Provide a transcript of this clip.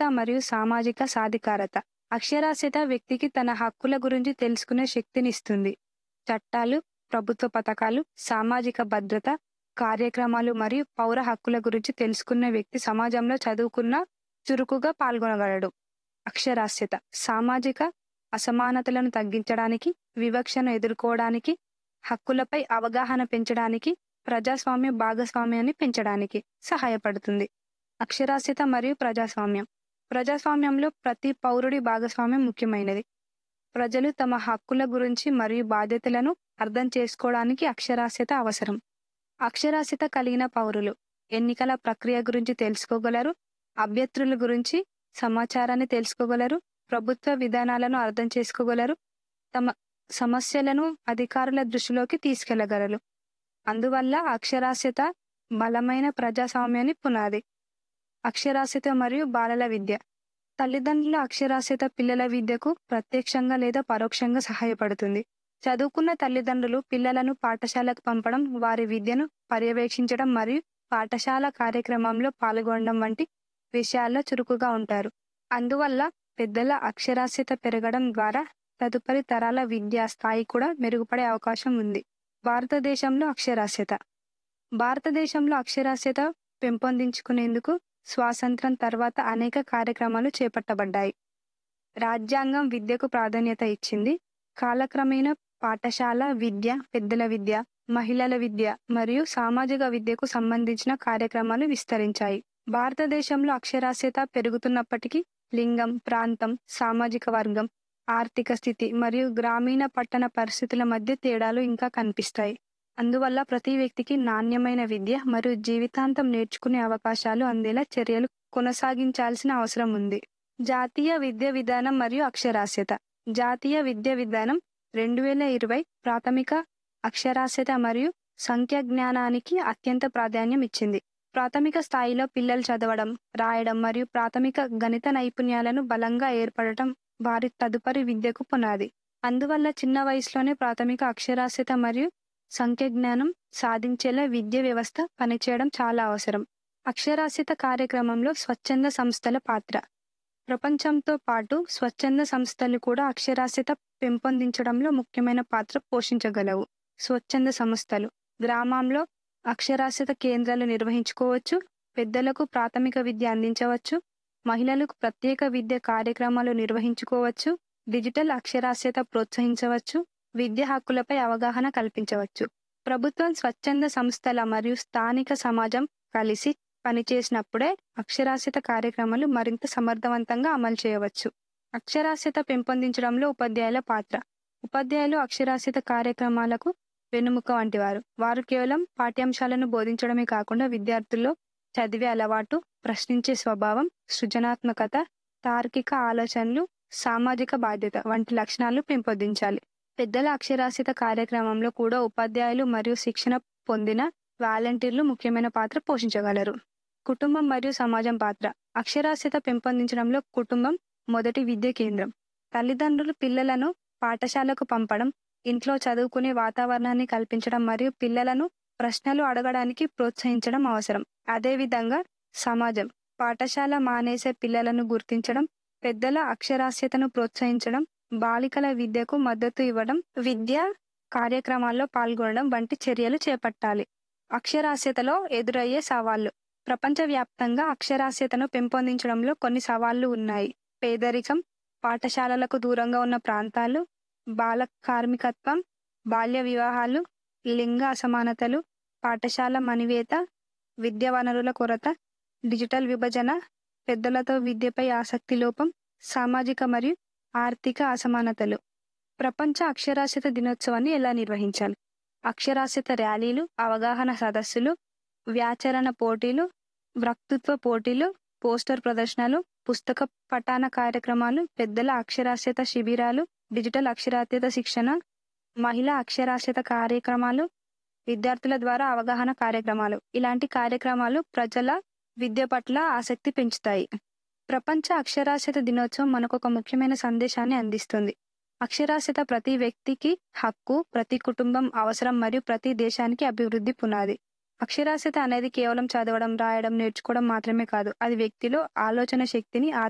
అక్షరాస్యత మరియు సామాజిక సాధికారత అక్షరాస్యత వ్యక్తికి తన హక్కుల గురించి తెలుసుకునే శక్తినిస్తుంది చట్టాలు ప్రభుత్వ పథకాలు సామాజిక భద్రత కార్యక్రమాలు మరియు పౌర హక్కుల గురించి తెలుసుకున్న వ్యక్తి సమాజంలో చదువుకున్న చురుకుగా పాల్గొనగలడు అక్షరాస్యత సామాజిక అసమానతలను తగ్గించడానికి వివక్షను ఎదుర్కోవడానికి హక్కులపై అవగాహన పెంచడానికి ప్రజాస్వామ్య భాగస్వామ్యాన్ని పెంచడానికి సహాయపడుతుంది అక్షరాస్యత మరియు ప్రజాస్వామ్యం ప్రజాస్వామ్యంలో ప్రతి పౌరుడి భాగస్వామ్యం ముఖ్యమైనది ప్రజలు తమ హక్కుల గురించి మరియు బాధ్యతలను అర్థం చేసుకోవడానికి అక్షరాస్యత అవసరం అక్షరాస్యత కలిగిన పౌరులు ఎన్నికల ప్రక్రియ గురించి తెలుసుకోగలరు అభ్యర్థుల గురించి సమాచారాన్ని తెలుసుకోగలరు ప్రభుత్వ విధానాలను అర్థం చేసుకోగలరు తమ సమస్యలను అధికారుల దృష్టిలోకి తీసుకెళ్లగలరు అందువల్ల అక్షరాస్యత బలమైన ప్రజాస్వామ్యాన్ని పునాది అక్షరాస్యత మరియు బాలల విద్య తల్లిదండ్రుల అక్షరాస్యత పిల్లల విద్యకు ప్రత్యక్షంగా లేదా పరోక్షంగా సహాయపడుతుంది చదువుకున్న తల్లిదండ్రులు పిల్లలను పాఠశాలకు పంపడం వారి విద్యను పర్యవేక్షించడం మరియు పాఠశాల కార్యక్రమంలో పాల్గొనడం వంటి విషయాల్లో చురుకుగా ఉంటారు అందువల్ల పెద్దల అక్షరాస్యత పెరగడం ద్వారా తదుపరి తరాల విద్యా స్థాయి కూడా మెరుగుపడే అవకాశం ఉంది భారతదేశంలో అక్షరాస్యత భారతదేశంలో అక్షరాస్యత పెంపొందించుకునేందుకు స్వాతంత్రం తర్వాత అనేక కార్యక్రమాలు చేపట్టబడ్డాయి రాజ్యాంగం విద్యకు ప్రాధాన్యత ఇచ్చింది కాలక్రమేణా పాఠశాల విద్య పెద్దల విద్య మహిళల విద్య మరియు సామాజిక విద్యకు సంబంధించిన కార్యక్రమాలు విస్తరించాయి భారతదేశంలో అక్షరాస్యత పెరుగుతున్నప్పటికీ లింగం ప్రాంతం సామాజిక వర్గం ఆర్థిక స్థితి మరియు గ్రామీణ పట్టణ పరిస్థితుల మధ్య తేడాలు ఇంకా కనిపిస్తాయి అందువల్ల ప్రతి వ్యక్తికి నాణ్యమైన విద్య మరియు జీవితాంతం నేర్చుకునే అవకాశాలు అందేలా చర్యలు కొనసాగించాల్సిన అవసరం ఉంది జాతీయ విద్య విధానం మరియు అక్షరాస్యత జాతీయ విద్య విధానం రెండు వేల ఇరవై ప్రాథమిక అక్షరాస్యత మరియు సంఖ్యా జ్ఞానానికి అత్యంత ప్రాధాన్యం ఇచ్చింది ప్రాథమిక స్థాయిలో పిల్లలు చదవడం రాయడం మరియు ప్రాథమిక గణిత నైపుణ్యాలను బలంగా ఏర్పడటం వారి తదుపరి విద్యకు పునాది అందువల్ల చిన్న వయసులోనే ప్రాథమిక అక్షరాస్యత మరియు సంఖ్య జ్ఞానం సాధించేలా విద్య వ్యవస్థ పనిచేయడం చాలా అవసరం అక్షరాస్యత కార్యక్రమంలో స్వచ్ఛంద సంస్థల పాత్ర ప్రపంచంతో పాటు స్వచ్ఛంద సంస్థలు కూడా అక్షరాస్యత పెంపొందించడంలో ముఖ్యమైన పాత్ర పోషించగలవు స్వచ్ఛంద సంస్థలు గ్రామంలో అక్షరాస్యత కేంద్రాలు నిర్వహించుకోవచ్చు పెద్దలకు ప్రాథమిక విద్య అందించవచ్చు మహిళలకు ప్రత్యేక విద్య కార్యక్రమాలు నిర్వహించుకోవచ్చు డిజిటల్ అక్షరాస్యత ప్రోత్సహించవచ్చు విద్య హక్కులపై అవగాహన కల్పించవచ్చు ప్రభుత్వం స్వచ్ఛంద సంస్థల మరియు స్థానిక సమాజం కలిసి పనిచేసినప్పుడే అక్షరాస్యత కార్యక్రమాలు మరింత సమర్థవంతంగా అమలు చేయవచ్చు అక్షరాస్యత పెంపొందించడంలో ఉపాధ్యాయుల పాత్ర ఉపాధ్యాయులు అక్షరాస్యత కార్యక్రమాలకు వెన్నుముక వంటివారు వారు కేవలం పాఠ్యాంశాలను బోధించడమే కాకుండా విద్యార్థుల్లో చదివే అలవాటు ప్రశ్నించే స్వభావం సృజనాత్మకత తార్కిక ఆలోచనలు సామాజిక బాధ్యత వంటి లక్షణాలు పెంపొందించాలి పెద్దల అక్షరాస్యత కార్యక్రమంలో కూడా ఉపాధ్యాయులు మరియు శిక్షణ పొందిన వాలంటీర్లు ముఖ్యమైన పాత్ర పోషించగలరు కుటుంబం మరియు సమాజం పాత్ర అక్షరాస్యత పెంపొందించడంలో కుటుంబం మొదటి విద్య కేంద్రం తల్లిదండ్రులు పిల్లలను పాఠశాలకు పంపడం ఇంట్లో చదువుకునే వాతావరణాన్ని కల్పించడం మరియు పిల్లలను ప్రశ్నలు అడగడానికి ప్రోత్సహించడం అవసరం అదేవిధంగా సమాజం పాఠశాల మానేసే పిల్లలను గుర్తించడం పెద్దల అక్షరాస్యతను ప్రోత్సహించడం బాలికల విద్యకు మద్దతు ఇవ్వడం విద్య కార్యక్రమాల్లో పాల్గొనడం వంటి చర్యలు చేపట్టాలి అక్షరాస్యతలో ఎదురయ్యే సవాళ్లు ప్రపంచవ్యాప్తంగా అక్షరాస్యతను పెంపొందించడంలో కొన్ని సవాళ్లు ఉన్నాయి పేదరికం పాఠశాలలకు దూరంగా ఉన్న ప్రాంతాలు బాల కార్మికత్వం బాల్య వివాహాలు లింగ అసమానతలు పాఠశాల మనివేత విద్యా వనరుల కొరత డిజిటల్ విభజన పెద్దలతో విద్యపై ఆసక్తి లోపం సామాజిక మరియు ఆర్థిక అసమానతలు ప్రపంచ అక్షరాస్యత దినోత్సవాన్ని ఎలా నిర్వహించాలి అక్షరాస్యత ర్యాలీలు అవగాహన సదస్సులు వ్యాచరణ పోటీలు వక్తృత్వ పోటీలు పోస్టర్ ప్రదర్శనలు పుస్తక పఠాన కార్యక్రమాలు పెద్దల అక్షరాస్యత శిబిరాలు డిజిటల్ అక్షరాస్యత శిక్షణ మహిళా అక్షరాస్యత కార్యక్రమాలు విద్యార్థుల ద్వారా అవగాహన కార్యక్రమాలు ఇలాంటి కార్యక్రమాలు ప్రజల విద్య పట్ల ఆసక్తి పెంచుతాయి ప్రపంచ అక్షరాస్యత దినోత్సవం మనకు ఒక ముఖ్యమైన సందేశాన్ని అందిస్తుంది అక్షరాస్యత ప్రతి వ్యక్తికి హక్కు ప్రతి కుటుంబం అవసరం మరియు ప్రతి దేశానికి అభివృద్ధి పునాది అక్షరాస్యత అనేది కేవలం చదవడం రాయడం నేర్చుకోవడం మాత్రమే కాదు అది వ్యక్తిలో ఆలోచన శక్తిని